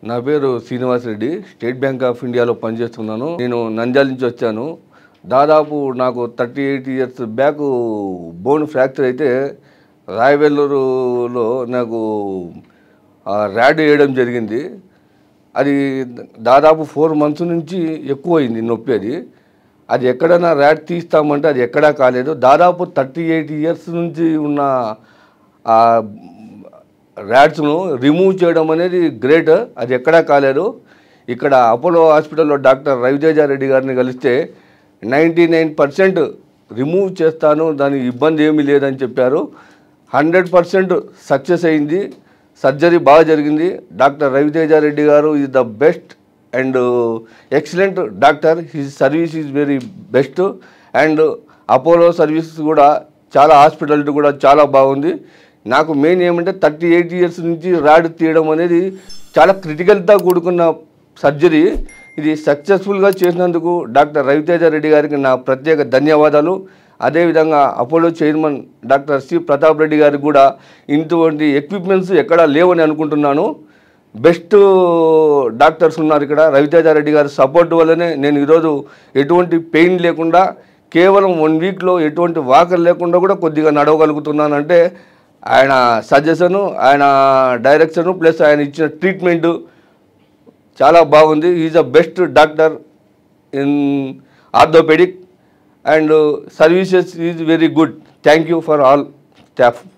నా పేరు Srinivas Reddy state bank of ఇండియాలో పనిచేస్తున్నాను నేను నంద్యాల నుంచి వచ్చాను దాదాపు నాకు thirty eight years back bone fracture అయితే రాయవెల్లూరులో నాకు ఆ ర్యాడ్ వేయడం జరిగింది అది దాదాపు ఫోర్ మంత్స్ నుంచి ఎక్కువ అయింది నొప్పి అది అది ఎక్కడైనా ర్యాడ్ తీస్తామంటే అది ఎక్కడా కాలేదు దాదాపు థర్టీ ఎయిట్ ఇయర్స్ నుంచి ఉన్న ఆ ర్యాడ్స్ను రిమూవ్ చేయడం అనేది గ్రేట్ అది ఎక్కడా కాలేదు ఇక్కడ అపోలో హాస్పిటల్లో డాక్టర్ రవితేజారెడ్డి గారిని కలిస్తే నైంటీ నైన్ పర్సెంట్ రిమూవ్ చేస్తాను దాని ఇబ్బంది ఏమీ లేదని చెప్పారు హండ్రెడ్ పర్సెంట్ సక్సెస్ అయింది సర్జరీ బాగా జరిగింది డాక్టర్ రవితేజారెడ్డి గారు is the best and excellent doctor his service is very best and Apollo service కూడా చాలా హాస్పిటాలిటీ కూడా చాలా బాగుంది నాకు మెయిన్ ఏమంటే థర్టీ ఎయిట్ ఇయర్స్ నుంచి రాడ్ తీయడం అనేది చాలా క్రిటికల్తో కూడుకున్న సర్జరీ ఇది సక్సెస్ఫుల్గా చేసినందుకు డాక్టర్ రవితేజ రెడ్డి గారికి నా ప్రత్యేక ధన్యవాదాలు అదేవిధంగా Apollo chairman doctor C Pratap Reddy గారికి కూడా ఇటువంటి ఎక్విప్మెంట్స్ ఎక్కడా లేవని అనుకుంటున్నాను బెస్ట్ డాక్టర్స్ ఉన్నారు ఇక్కడ రవితేజ రెడ్డి గారి సపోర్ట్ వల్లనే నేను ఈరోజు ఎటువంటి పెయిన్ లేకుండా కేవలం వన్ వీక్లో ఎటువంటి వాకర్ లేకుండా కూడా కొద్దిగా నడవగలుగుతున్నానంటే ఆయన సజెషను ఆయన డైరెక్షను ప్లస్ ఆయన ఇచ్చిన ట్రీట్మెంటు చాలా బాగుంది is a best doctor in orthopedic and services is very good thank you for all staff